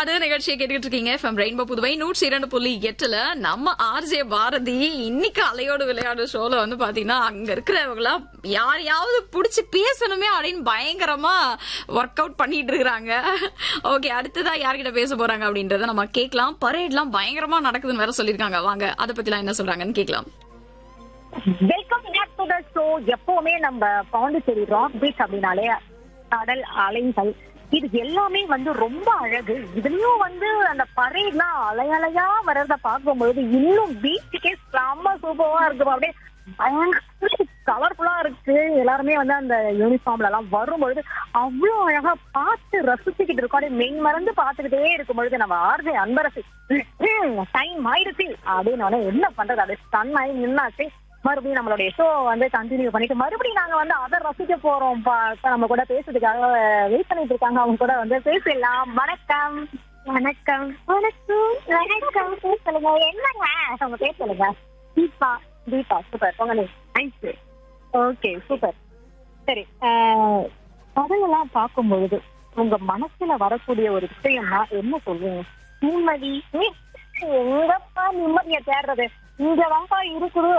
விளையாடு நிகழ்ச்சியை கேட்டுக்கிட்டு இருக்கீங்க எஃப்எம் ரெயின்போ புதுவை நூற்றி இரண்டு புள்ளி எட்டுல நம்ம ஆர்ஜே பாரதி இன்னைக்கு அலையோடு விளையாடு ஷோல வந்து பாத்தீங்கன்னா அங்க இருக்கிறவங்களா யாரையாவது புடிச்சு பேசணுமே அப்படின்னு பயங்கரமா ஒர்க் அவுட் பண்ணிட்டு இருக்காங்க ஓகே அடுத்ததா யார்கிட்ட பேச போறாங்க அப்படின்றத நம்ம கேட்கலாம் பரேட்லாம் பயங்கரமா நடக்குதுன்னு வேற சொல்லிருக்காங்க வாங்க அதை பத்திலாம் என்ன சொல்றாங்கன்னு கேட்கலாம் welcome back to the show எப்பவுமே நம்ம பாண்டிச்சேரி ராக் பீச் அப்படின்னாலே கடல் அலைகள் இது எல்லாமே வந்து ரொம்ப அழகு இதுலயும் வந்து அந்த பரேட்லாம் அலையலையா வர்றத பார்க்கும்பொழுது இன்னும் பீச்சுக்கே செம்ம சூப்பரா இருக்கு அப்படியே பயங்கர கலர்ஃபுல்லா இருக்கு எல்லாருமே வந்து அந்த யூனிஃபார்ம்ல எல்லாம் வரும்பொழுது அவ்வளவு அழகா பார்த்து ரசிச்சுக்கிட்டு இருக்கோம் அப்படியே மெயின் மறந்து பார்த்துக்கிட்டே இருக்கும் பொழுது நம்ம ஆர்ஜே அன்பரசு டைம் ஆயிடுச்சு அப்படின்னு உடனே என்ன பண்றது அப்படியே ஸ்டன் ஆகி நின்னாச்சு மறுபடியும் நம்மளுடைய ஷோ வந்து கண்டினியூ பண்ணிட்டு மறுபடியும் நாங்க வந்து அதை ரசிக்க போறோம் இப்ப நம்ம கூட பேசுறதுக்காக வெயிட் பண்ணிட்டு இருக்காங்க அவங்க கூட வந்து பேசலாம் வணக்கம் வணக்கம் வணக்கம் வணக்கம் பேர் சொல்லுங்க என்னங்க அவங்க பேர் சொல்லுங்க தீபா தீபா சூப்பர் உங்க நேம் நைஸ் ஓகே சூப்பர் சரி ஆஹ், கதையெல்லாம் பார்க்கும் பொழுது உங்க மனசுல வரக்கூடிய ஒரு விஷயம்னா என்ன சொல்லுவீங்க நிம்மதி ஏய், எங்கப்பா நிம்மதியை தேடுறது இங்க வாப்பா இருக்குது